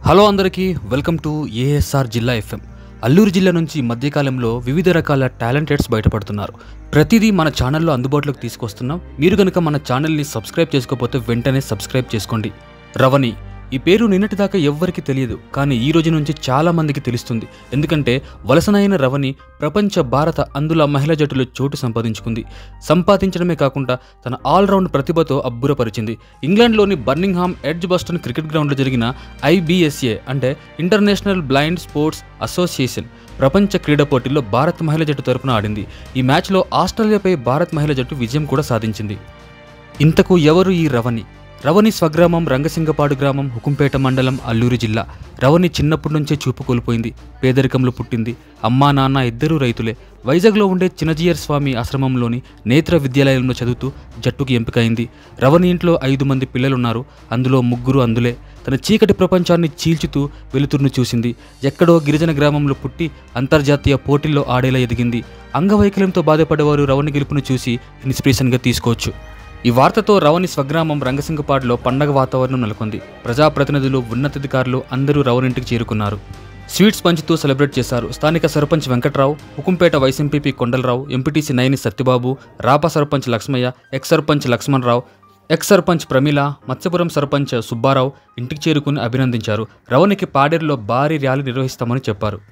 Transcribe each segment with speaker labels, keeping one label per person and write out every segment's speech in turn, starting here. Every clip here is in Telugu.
Speaker 1: హలో అందరికీ వెల్కమ్ టు ఏఎస్ఆర్ జిల్లా ఎఫ్ఎం అల్లూరు జిల్లా నుంచి ఈ మధ్యకాలంలో వివిధ రకాల టాలెంటెడ్స్ బయటపడుతున్నారు ప్రతిదీ మన ఛానల్లో అందుబాటులోకి తీసుకొస్తున్నాం మీరు కనుక మన ఛానల్ని సబ్స్క్రైబ్ చేసుకోకపోతే వెంటనే సబ్స్క్రైబ్ చేసుకోండి రవణి ఈ పేరు నిన్నటిదాకా ఎవ్వరికీ తెలియదు కానీ ఈ రోజు నుంచి చాలా మందికి తెలుస్తుంది ఎందుకంటే వలసనైన రవణి ప్రపంచ భారత అందుల మహిళా జట్టులో చోటు సంపాదించుకుంది సంపాదించడమే కాకుండా తన ఆల్రౌండ్ ప్రతిభతో అబ్బురపరిచింది ఇంగ్లాండ్లోని బర్నింగ్హామ్ ఎడ్జ్ బస్టన్ క్రికెట్ గ్రౌండ్లో జరిగిన ఐబిఎస్ఏ అంటే ఇంటర్నేషనల్ బ్లైండ్ స్పోర్ట్స్ అసోసియేషన్ ప్రపంచ క్రీడా పోటీల్లో భారత్ మహిళా జట్టు తరపున ఆడింది ఈ మ్యాచ్లో ఆస్ట్రేలియాపై భారత్ మహిళా జట్టు విజయం కూడా సాధించింది ఇంతకు ఎవరు ఈ రవణి రవణి స్వగ్రామం రంగసింగపాడు గ్రామం హుకుంపేట మండలం అల్లూరు జిల్లా రవణి చిన్నప్పటి నుంచే చూపు కోల్పోయింది పేదరికంలో పుట్టింది అమ్మా నాన్న ఇద్దరూ రైతులే వైజాగ్లో ఉండే చిన్నజీయర్ స్వామి ఆశ్రమంలోని నేత్ర విద్యాలయంలో చదువుతూ జట్టుకి ఎంపికైంది రవణి ఇంట్లో ఐదు మంది పిల్లలున్నారు అందులో ముగ్గురు అందులే తన చీకటి ప్రపంచాన్ని చీల్చుతూ వెలుతురును చూసింది ఎక్కడో గిరిజన గ్రామంలో పుట్టి అంతర్జాతీయ పోటీల్లో ఆడేలా ఎదిగింది అంగవైకల్యంతో బాధపడేవారు రవణి గెలుపును చూసి ఇన్స్పిరేషన్గా తీసుకోవచ్చు ఈ వార్తతో రవణి స్వగ్రామం రంగసింగపాడులో పండగ వాతావరణం నెలకొంది ప్రజాప్రతినిధులు ఉన్నతాధికారులు అందరూ రవణింటికి చేరుకున్నారు స్వీట్స్ పంచుతూ సెలబ్రేట్ చేశారు స్థానిక sarpanch Venkatrao Hukumpeta vice MPP Kondalarao MPTC Nayani Satyababu Rapa sarpanch Lakshmayya ex sarpanch Lakshmanarao ex sarpanch Pramila Matsyapuram sarpanch Subbarao ఇంటికి చేరుకుని అభినందించారు రవణికి పాడేరులో భారీ ర్యాలీ నిర్వహిస్తామని చెప్పారు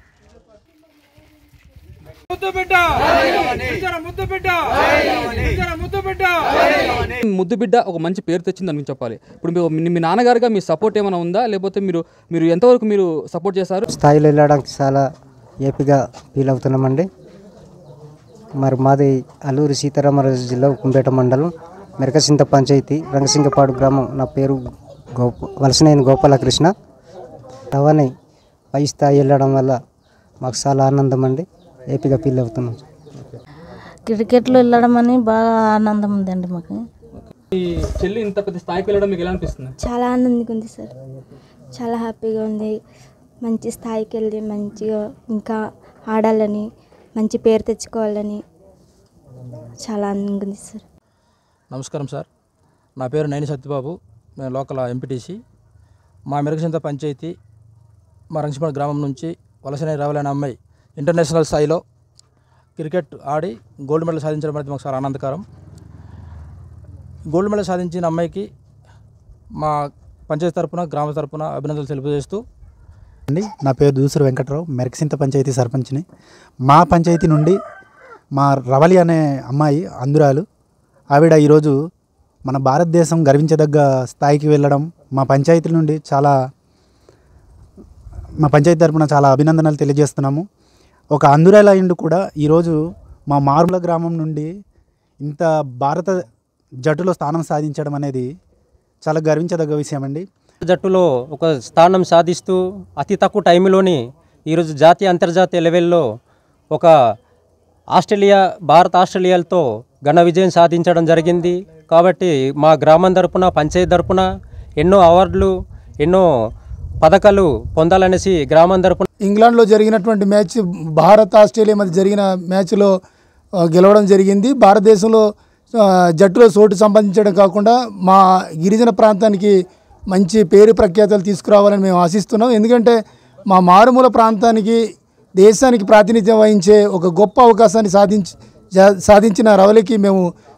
Speaker 2: ముద్దు బిడ్డ నిజర ముద్దు బిడ్డ నిజర ముద్దు బిడ్డ
Speaker 1: ముద్దు బిడ్డ ఒక మంచి పేరు తెచ్చింది అని చెప్పాలి ఇప్పుడు మీ మీ నాన్నగారుగా మీ సపోర్ట్ ఏమైనా ఉందా లేకపోతే మీరు మీరు ఎంతవరకు మీరు సపోర్ట్ చేశారు
Speaker 3: స్థాయిలో వెళ్ళడానికి చాలా ఏపిగా ఫీల్ అవుతున్నామండి మరి మాది అల్లూరి సీతారామరాజు జిల్లా ఉక్కుంపేట మండలం మెరకసింత పంచాయతీ రంగసింగపాడు గ్రామం నా పేరు గోప వలసనైన గోపాలకృష్ణ రవాణి పై స్థాయి వెళ్ళడం వల్ల మాకు చాలా ఆనందం అండి ఏపిగా ఫీల్ అవుతున్నాం
Speaker 4: క్రికెట్లో వెళ్ళడం అని బాగా ఆనందం ఉందండి మాకు
Speaker 1: ఈ చెల్లి ఇంత పెద్ద స్థాయికి వెళ్ళడం మీకు ఎలా అనిపిస్తుంది
Speaker 5: చాలా ఆనందంగా ఉంది సార్ చాలా హ్యాపీగా ఉంది మంచి స్థాయికి వెళ్ళి మంచిగా ఇంకా ఆడాలని మంచి పేరు తెచ్చుకోవాలని చాలా ఆనందంగా ఉంది సార్
Speaker 6: నమస్కారం సార్ నా పేరు నైని సత్యబాబు నేను లోకల్ ఎంపీటీసీ మా మెరగసింత పంచాయతీ మా రంగసింపడ గ్రామం నుంచి వలసనే రావాలనే అమ్మాయి ఇంటర్నేషనల్ స్థాయిలో క్రికెట్ ఆడి గోల్డ్ మెడల్ సాధించడం అనేది మాకు చాలా ఆనందకరం గోల్డ్ మెడల్ సాధించిన అమ్మాయికి మా పంచాయతీ తరపున గ్రామ తరపున అభినందనలు తెలియజేస్తూ
Speaker 7: అండి నా పేరు దూసరి వెంకట్రావు మెరకసింత పంచాయతీ సర్పంచ్ని మా పంచాయతీ నుండి మా రవలి అనే అమ్మాయి అందురాలు ఆవిడ ఈరోజు మన భారతదేశం గర్వించదగ్గ స్థాయికి వెళ్ళడం మా పంచాయతీ నుండి చాలా మా పంచాయతీ తరపున చాలా అభినందనలు తెలియజేస్తున్నాము ఒక అందురాల ఇండు కూడా ఈరోజు మా మారుల గ్రామం నుండి ఇంత భారత జట్టులో స్థానం సాధించడం అనేది చాలా గర్వించదగ్గ విషయం అండి
Speaker 8: జట్టులో ఒక స్థానం సాధిస్తూ అతి తక్కువ టైంలోని ఈరోజు జాతీయ అంతర్జాతీయ లెవెల్లో ఒక ఆస్ట్రేలియా భారత్ ఆస్ట్రేలియాలతో ఘన విజయం సాధించడం జరిగింది కాబట్టి మా గ్రామం తరపున పంచాయతీ తరపున ఎన్నో అవార్డులు ఎన్నో పథకాలు పొందాలనేసి గ్రామం తరపున
Speaker 9: ఇంగ్లాండ్లో జరిగినటువంటి మ్యాచ్ భారత్ ఆస్ట్రేలియా మధ్య జరిగిన మ్యాచ్లో ఆ, గెలవడం జరిగింది భారతదేశంలో ఆ, జట్టులో చోటు సంపాదించడం కాకుండా మా గిరిజన ప్రాంతానికి మంచి పేరు ప్రఖ్యాతలు తీసుకురావాలని మేము ఆశిస్తున్నాం ఎందుకంటే మా మారుమూల ప్రాంతానికి దేశానికి ప్రాతినిధ్యం వహించే ఒక గొప్ప అవకాశాన్ని సాధించి జా- సాధించిన రవలికి మేము